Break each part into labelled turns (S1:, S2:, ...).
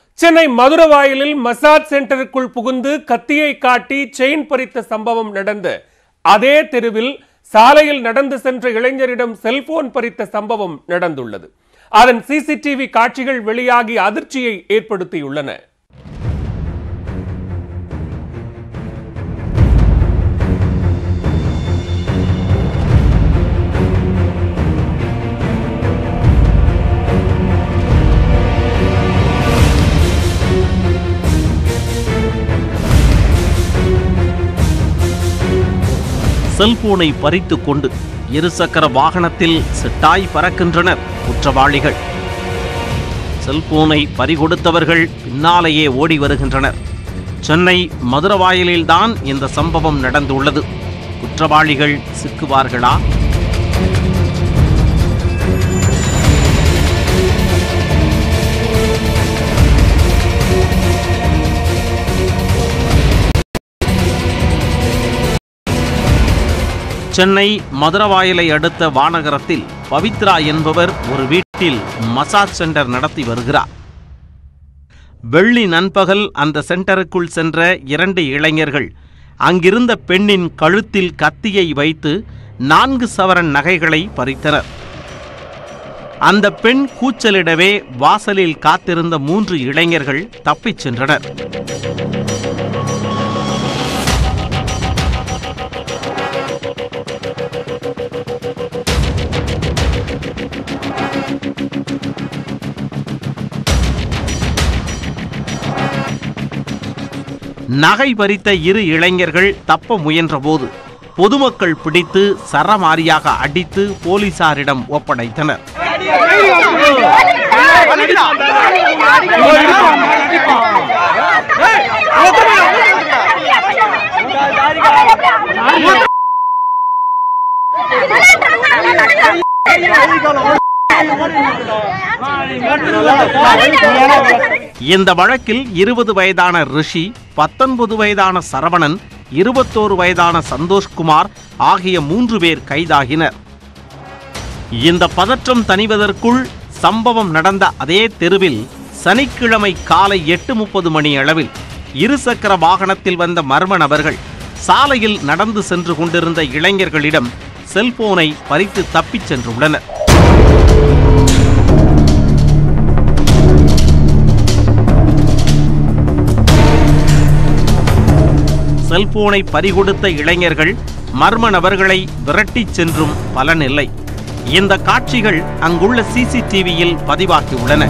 S1: Chennai மதுரவாயலில் massage சென்டருக்குள் புகுந்து கத்தியை காட்டி செயின் பறித்த சம்பவம் நடந்து அதே தெருவில் சாலையில் நடந்து சென்ற இளைஞரிடம் செல்போன் பறித்த சம்பவம் நடந்துள்ளது அதன் சிசிடிவி காட்சிகள் வெளியாகி அதிர்ச்சியை ஏற்படுத்தியுள்ளன
S2: செல்போனை பறித்துக் கொண்டு இருசக்கர வாகனத்தில் சிட்டாய் பறக்கின்றனர் குற்றவாளிகள் செல்போனை பறிகொடுத்தவர்கள் பின்னாலேயே ஓடி வருகின்றனர் சென்னை மதுரவாயலில்தான் இந்த சம்பவம் நடந்துள்ளது குற்றவாளிகள் சிக்குவார்களா சென்னை மதுரவாயலை அடுத்த வானகரத்தில் பவித்ரா என்பவர் ஒரு வீட்டில் மசாஜ் சென்டர் நடத்தி வருகிறார் வெள்ளி நண்பகல் அந்த சென்டருக்குள் சென்ற இரண்டு இளைஞர்கள் அங்கிருந்த பெண்ணின் கழுத்தில் கத்தியை வைத்து நான்கு சவரன் நகைகளை பறித்தனர் அந்த பெண் கூச்சலிடவே வாசலில் காத்திருந்த மூன்று இளைஞர்கள் தப்பிச் சென்றனர் நகை பறித்த இரு இளைஞர்கள் தப்ப முயன்றபோது பொதுமக்கள் பிடித்து சரமாரியாக அடித்து போலீசாரிடம் ஒப்படைத்தனர் இந்த வழக்கில் இருபது வயதான ரிஷி பத்தொன்பது வயதான சரவணன் இருபத்தோரு வயதான சந்தோஷ்குமார் ஆகிய மூன்று பேர் கைதாகினர் இந்த பதற்றம் தணிவதற்குள் சம்பவம் நடந்த அதே தெருவில் சனிக்கிழமை காலை எட்டு முப்பது மணி அளவில் இருசக்கர வாகனத்தில் வந்த மர்ம நபர்கள் சாலையில் நடந்து சென்று கொண்டிருந்த இளைஞர்களிடம் செல்போனை பறித்து தப்பிச் சென்றுள்ளனர் செல்போனை பறிகொடுத்த இளைஞர்கள் மர்ம நபர்களை விரட்டிச் சென்றும் பலனில்லை இந்த காட்சிகள் அங்குள்ள சிசிடிவியில் பதிவாகியுள்ளன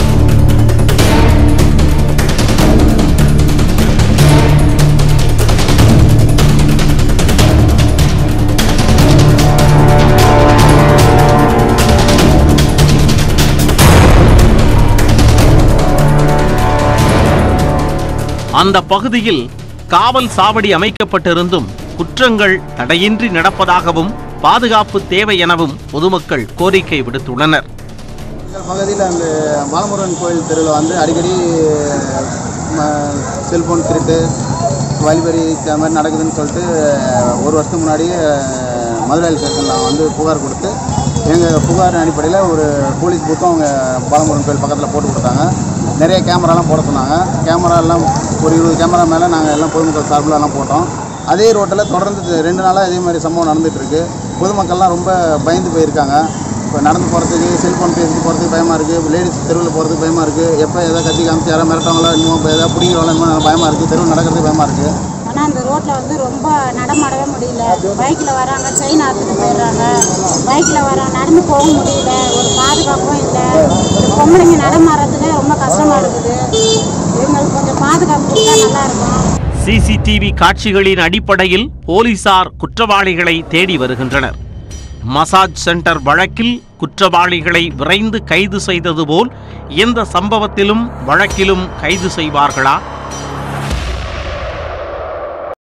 S2: அந்த பகுதியில் காவல் சாவடி அமைக்கப்பட்டிருந்தும் குற்றங்கள் தடையின்றி நடப்பதாகவும் பாதுகாப்பு தேவை எனவும் பொதுமக்கள் கோரிக்கை விடுத்துள்ளனர்
S3: எங்கள் பகுதியில் அந்த மாலமுருகன் கோயில் தெருவில் வந்து அடிக்கடி ம- செல்போன் திருட்டு வழிபறி இந்த மாதிரி நடக்குதுன்னு சொல்லிட்டு ஒரு வருஷத்துக்கு முன்னாடி மதுரை ஸ்டேஷனில் வந்து புகார் கொடுத்து எங்கள் புகார் அடிப்படையில் ஒரு போலீஸ் பூத்தும் அவங்க பாலமுருகன் கோயில் பக்கத்தில் போட்டு கொடுத்தாங்க நிறைய கேமராலாம் போட சொன்னாங்க கேமராலாம் ஒரு இருபது கேமரா மேலே நாங்கள் எல்லாம் பொதுமக்கள் சார்பில் எல்லாம் போட்டோம் அதே ரோட்டில் தொடர்ந்து ரெண்டு நாளாக இதே மாதிரி சம்பவம் நடந்துட்டு இருக்கு பொதுமக்கள்லாம் ரொம்ப பயந்து போயிருக்காங்க இப்போ நடந்து போகிறதுக்கு செல்ஃபோன் பேசிட்டு போகிறதுக்கு பயமாக இருக்குது லேடிஸ் தெருவில் போகிறதுக்கு பயமாக இருக்குது எப்போ எதாவது கத்தி காமிச்சு யாராவது மிரட்டவங்களோ இன்னும் இப்போ எதாவது பிடிக்கிறவங்களோ இன்னும் பயமாக இருக்குது தெருவில் நடக்கிறதுக்கு பயமாக இருக்குது
S4: ஆனால் அந்த ரோட்டில் வந்து ரொம்ப நடமாடவே முடியல பைக்கில் வராங்க செயின் அறுத்துட்டு போயிடுறாங்க பைக்கில் வராங்க நடந்து போக முடியல ஒரு பாதுகாப்பும் இல்லை இந்த பொம்பளைங்க நடமாடுறதுக்கு ரொம்ப கஷ்டமாக இருக்குது இவங்களுக்கு கொஞ்சம் பாதுகாப்பு கொடுத்தா நல்லா இருக்கும்
S2: சிசிடிவி காட்சிகளின் அடிப்படையில் போலீசார் குற்றவாளிகளை தேடி வருகின்றனர் மசாஜ் சென்டர் வழக்கில் குற்றவாளிகளை விரைந்து கைது செய்தது போல் இந்த சம்பவத்திலும் வழக்கிலும் கைது செய்வார்களா